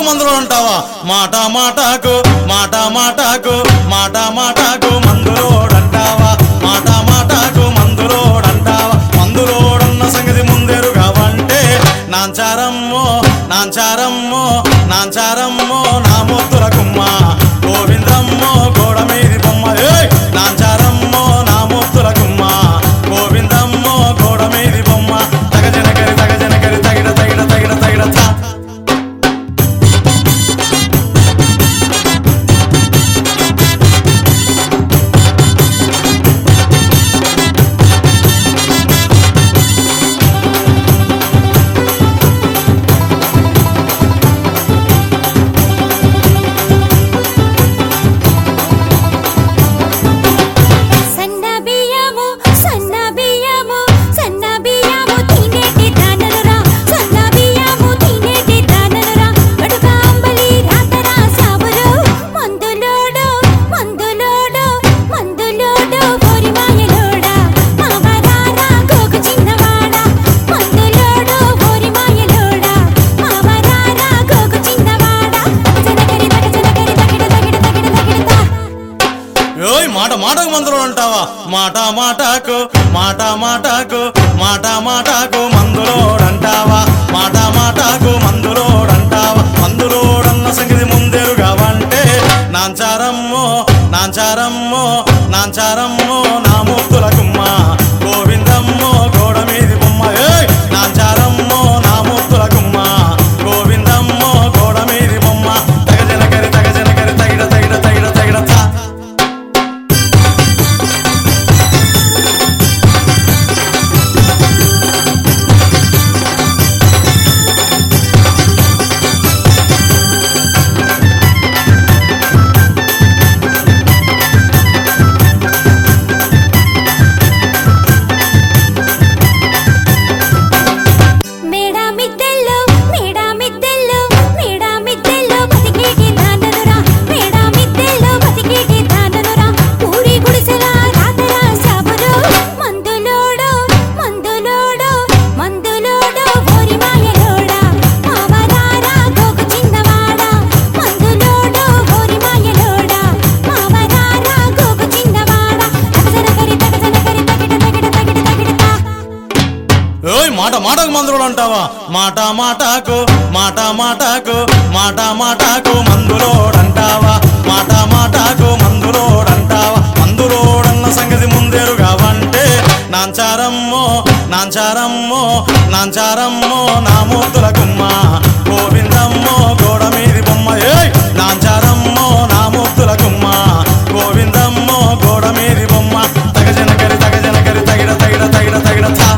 మందులో అంటావా మాట మాటకు మాట మాటకు మాట మాటకు మందులోడంటావా మాట మాటకు మందులోడంటావా మందులోడన్న సంగతి ముందెరుగావంటే నాంచారమ్మో నాంచారమ్మో నాంచారమ్మో నా ముద్దుల కుమ్మ గోవిందమ్మో గోడ మీది బొమ్మ ఏయ్! నాంచారమ్మో నా ముద్దుల కుమ్మ గోవిందమ్మో గోడ మీది బొమ్మ తగజనకరి తగజనకరి తగిడ తగిడ తగిడ తగిడ తా సన్న బియ్యము సన్న బియ్యము సన్న బియ్యము తినేటి దానలురా సన్న బియ్యము తినేటి దానలురా అడుగా అంబలి రాతరా సాబులు మందులోడు మందులోడు మందులోడు ఓరి మాయలోడా మావరారా గోగు చిన్నవాడా మందులోడు ఓరి మాయలోడా మావరారా గోగు చిన్నవాడా జనకరి తగ జనకరి తగిడ తగిడ తగిడ తగిడతా ఓయ్ మాట మాటకు మందులో అంటావా మాట మాటకు మాట మాటకు మాట మాటకు మందులోడంటావా మాట మాటకు మందులోడంటావా మందులోడన్న సంగతి ముందెరుగావంటే నాంచారమ్మో నాంచారమ్మో నాంచారమ్మో నా ముద్దుల కుమ్మ గోవిందమ్మో గోడ మీది బొమ్మ ఏయ్ నాంచారమ్మో నా ముద్దుల కుమ్మ గోవిందమ్మో గోడ మీది బొమ్మ తగజనకరి తగజనకరి తగిడ తగిడ తగిడ తగిడ తా మేడా మిద్దెల్లో మేడా మిద్దెల్లో మేడా మిద్దెల్లో బతికేటి దాననురా మేడా మిద్దెల్లో బతికేటి దాననురా ఊరి గుడిసెల రాతరా సాబులు మందులోడు మందులోడు మందులోడు ఓరి మాయలోడా మావరారా గోగు చిన్నవాడా మందులోడు ఓరి మాయలోడా మావరారా గోగు చిన్నవాడా తగజనకరి తగజనకరి తగిడ తగిడ తగిడ తగిడతా ఓయ్ మాట మాటకు మందులు అంటావా మాట మాటకు మాట మాటకు మాట మాటకు మందులోడంటావా మాట మాటకు మందులోడంటావా మందులోడన్న సంగతి ముందెరుగావంటే నాంచారమ్మో నాంచారమ్మో నాంచారమ్మో నా ముద్దుల కుమ్మ గోవిందమ్మో గోడ మీది బొమ్మ ఏయ్ నాంచారమ్మో నా ముద్దుల కుమ్మ గోవిందమ్మో గోడ మీది బొమ్మ తగజనకరి తగజనకరి తగిడ తగిడ తగిడ తగిడ తా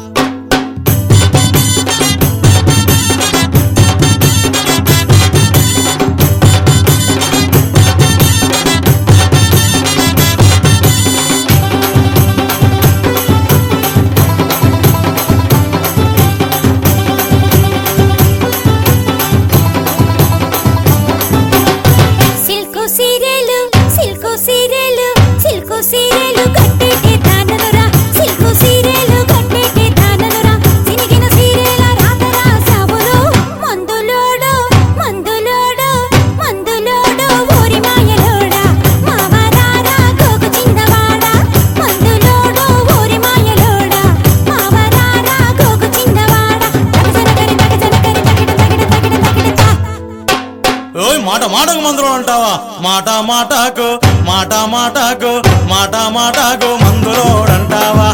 సిల్కు సీరెలు సిల్కు సీరెలు సిల్కు సీరెలు కట్టేటి దాననురా సిల్కు సీరెలు కట్టేటి దాననురా సినిగిన సీరెల రాతరా సాబులు మందులోడు మందులోడు మందులోడు ఊరి మాయలోడా మావరారా గోగు చిన్నవాడా మందులోడు ఊరి మాయలోడా మావరారా గోగు చిన్నవాడా తగజనకరి తగజనకరి తగిడ తగిడ తగిడ తగిడతా ఓయ్ మాట మాటకు మందులు అంటావా మాట మాటకు మాట మాటకు మాట మాటకు మందులోడంటావా